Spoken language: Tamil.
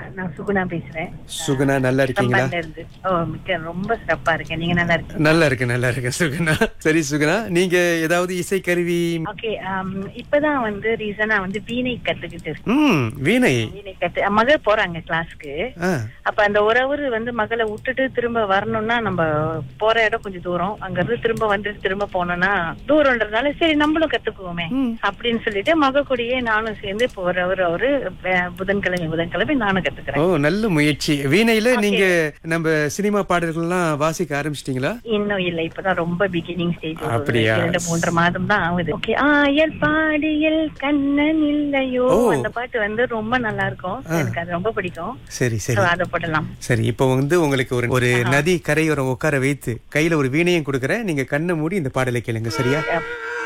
நான் சுகுணா பேசுறேன் சுகுணா நல்லா இருக்கீங்களா சம்பான்ல இருந்து ஓ மிக்க ரொம்ப சிறப்பா இருக்கேன் நீங்க நல்லா இருக்கீங்க நல்லா இருக்கு நல்லா இருக்கு சுகுணா சரி சுகுணா நீங்க ஏதாவது இசைக்கருவி ஓகே இப்பதான் வந்து ரீசனா வந்து வீணை கத்துக்கிட்டு இருக்கேன் ம் வீணை வீணை கத்து மக போறாங்க கிளாஸ்க்கு ஆ, அப்ப அந்த ஒரு அவர் வந்து மகளை விட்டுட்டு திரும்ப வரணும்னா நம்ம போற இடம் கொஞ்சம் தூரம் அங்க இருந்து திரும்ப வந்துட்டு திரும்ப போனோம்னா தூரம்ன்றதுனால சரி நம்மளும் கத்துக்குவோமே அப்படின்னு சொல்லிட்டு மக கூடயே நானும் சேர்ந்து இப்போ ஒரு அவர் அவரு அஹ், புதன்கிழமை புதன்கிழமை நானும் ஓ கத்துக்கிறேன் நல்ல முயற்சி வீணையில நீங்க நம்ம சினிமா பாடல்கள்லாம் வாசிக்க ஆரம்பிச்சிட்டீங்களா இன்னும் இல்ல இப்பதான் ரொம்ப பிகினிங் ஸ்டேஜ் அப்படியா? இரண்டு மூன்று மாதம் தான் ஆகுது ஓகே ஆயல் பாடியல் கண்ணன் இல்லையோ ஓ. அந்த பாட்டு வந்து ரொம்ப நல்லா இருக்கும் எனக்கு அது ரொம்ப பிடிக்கும் சரி So, சரி அதை போடலாம் சரி இப்போ வந்து உங்களுக்கு ஒரு ஒரு நதி கரையோரம் உட்கார வைத்து கையில ஒரு வீணையும் கொடுக்கறேன் நீங்க கண்ணை மூடி இந்த பாடலை கேளுங்க சரியா